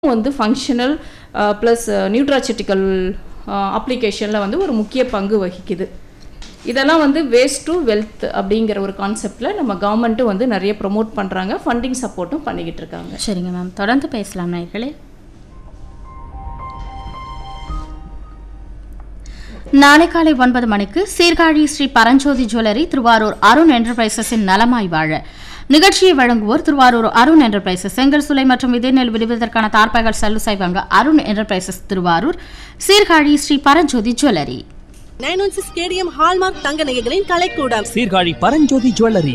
வந்து functional plus nutraceutical அப்ளிகேஷனில் வந்து ஒரு முக்கிய பங்கு வகிக்குது இதெல்லாம் வந்து வேஸ்ட் டு வெல்த் அப்படிங்கிற ஒரு கான்செப்டில் நம்ம கவர்மெண்ட்டும் வந்து நிறைய ப்ரொமோட் பண்ணுறாங்க ஃபண்டிங் சப்போர்ட்டும் பண்ணிக்கிட்டு இருக்காங்க சரிங்க மேம் தொடர்ந்து பேசலாம் நேர்களே நாளை காலை ஒன்பது மணிக்கு சீர்காழி ஸ்ரீ பரஞ்சோதி ஜுவல்லரி திருவாரூர் அருண் என்டர்பிரைசஸின் நலமாய் வாழ நிகழ்ச்சியை வழங்குவோர் திருவாரூர் அருண் என்டர்பிரைசஸ் செங்கல் சுலை மற்றும் விதைநெல் விடுவதற்கான தார்ப்பாய்கள் சல்லு செய்வாங்க Arun enterprises Thiruvarur Sirkazhi Shri Paranjothi jewellery nine one six KDM hallmark தங்க நகைகளின் கலைக்கூடம் சீர்காழி பரஞ்சோதி ஜுவல்லரி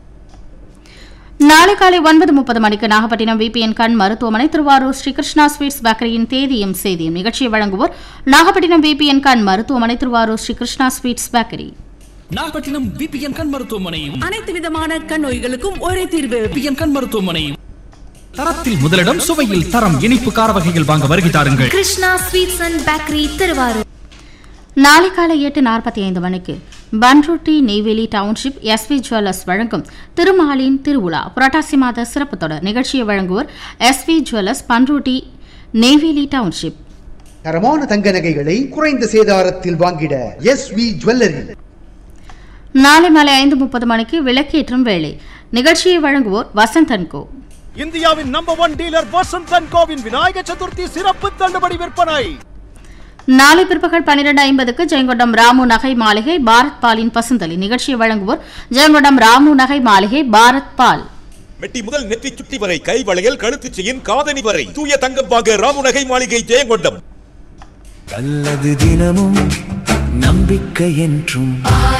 நாளை காலை ஒன்பது முப்பது மணிக்கு நாகப்பட்டினம் விபிஎன் கண் மருத்துவமனை திருவாரூர் ஸ்ரீ கிருஷ்ணா ஸ்வீட்ஸ் பேக்கரியின் தேதியும் செய்தியும் நிகழ்ச்சியை வழங்குவோர் நாகப்பட்டினம் விபிஎன் கண் மருத்துவமனை Thiruvarur Shri Krishna sweets bakery Nagapattinam BBN கண் மருத்துவமனையும் அனைத்து விதமான கண் நோய்களுக்கும் ஒரே தீர்வு பிபிஎன் கண் மருத்துவமனையும் தரத்தில் முதலிடம் சுவையில் தரம் இனிப்பு கார வகைகள் வாங்க வருகை தாருங்கள் Krishna sweets and bakery Thiruvarur நாளை காலை எட்டு நாற்பத்தி ஐந்து மணிக்கு Panruti Neyveli township SV jewellers வழங்கும் திருமாலின் திருவிழா புரட்டாசி மாத சிறப்பு தொடர் நிகழ்ச்சியை வழங்குவோர் SV jewellers Panruti Neyveli township தரமான தங்க நகைகளை குறைந்த சேதாரத்தில் வாங்கிட எஸ் வி ஜுவல்லரி நாளை மாலை ஐந்து முப்பது மணிக்கு விளக்கேற்றும் வேளை நிகழ்ச்சியை வழங்குவோர் வசந்தன் கோ இந்தியாவின் number one dealer Vasanth and கோவின் விநாயக சதுர்த்தி சிறப்பு தள்ளுபடி விற்பனை நாளை பிற்பகல் பன்னிரண்டு ஐம்பதுக்கு ஜெயங்கொண்டம் ராமு நகை மாளிகை பாரத் பாலின் பசுந்தலி நிகழ்ச்சியை வழங்குவோர் ஜெயங்கொண்டம் ராமு நகை மாளிகை பாரத் பால் மெட்டி முதல் நெற்றி சுட்டி வரை கை வளையல் கழுத்து செயின் காதணி வரை தூய தங்கம் வாங்க ராமுநகை மாளிகை ஜெயங்கொண்டம் நல்லது தினமும் நம்பிக்கை என்றும்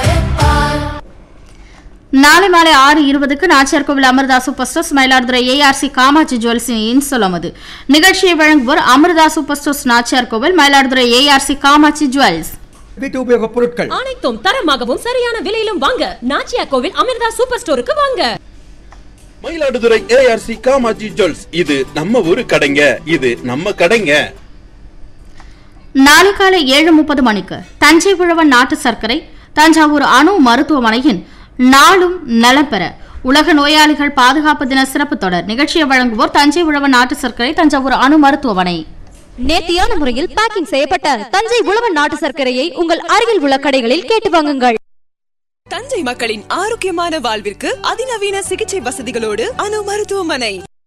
நாளை மாலை ஆறு இருபதுக்கு Nachiyar Kovil Amirtha super stores Mayiladuthurai ARC Kamatchi ஜுவல்ஸின் இன்சொலமது நிகழ்ச்சியை வழங்குவோர் அமிர்தா சூப்பர் ஸ்டோர்ஸ் நாச்சியார் கோவில் மயிலாடுதுறை ஏஆர்சி காமாட்சி ஜுவல்ஸ் வீட்டு உபயோகப் பொருட்கள் அனைத்தும் தரமாகவும் சரியான விலையிலும் வாங்க நாச்சியா கோவில் அமிர்தா சூப்பர் ஸ்டோருக்கு வாங்க மயிலாடுதுறை ஏஆர்சி காமாஜி ஜுவல்ஸ் இது நம்ம ஊரு கடைங்க இது நம்ம கடைங்க நாளை காலை ஏழு முப்பது மணிக்கு தஞ்சை உழவன் நாட்டு சர்க்கரை தஞ்சாவூர் அணு மருத்துவமனையின் நாளும் நலம் பெற உலக நோயாளிகள் பாதுகாப்பு தின சிறப்பு தொடர் நிகழ்ச்சியை வழங்குவோர் தஞ்சை உழவன் நாட்டு சர்க்கரை தஞ்சாவூர் அணு மருத்துவமனை நேர்த்தியான முறையில் பேக்கிங் செய்யப்பட்ட தஞ்சை உழவன் நாட்டு சர்க்கரையை உங்கள் அருகில் உள்ள கடைகளில் கேட்டு வாங்குங்கள் தஞ்சை மக்களின் ஆரோக்கியமான வாழ்விற்கு அதிநவீன சிகிச்சை வசதிகளோடு அணு மருத்துவமனை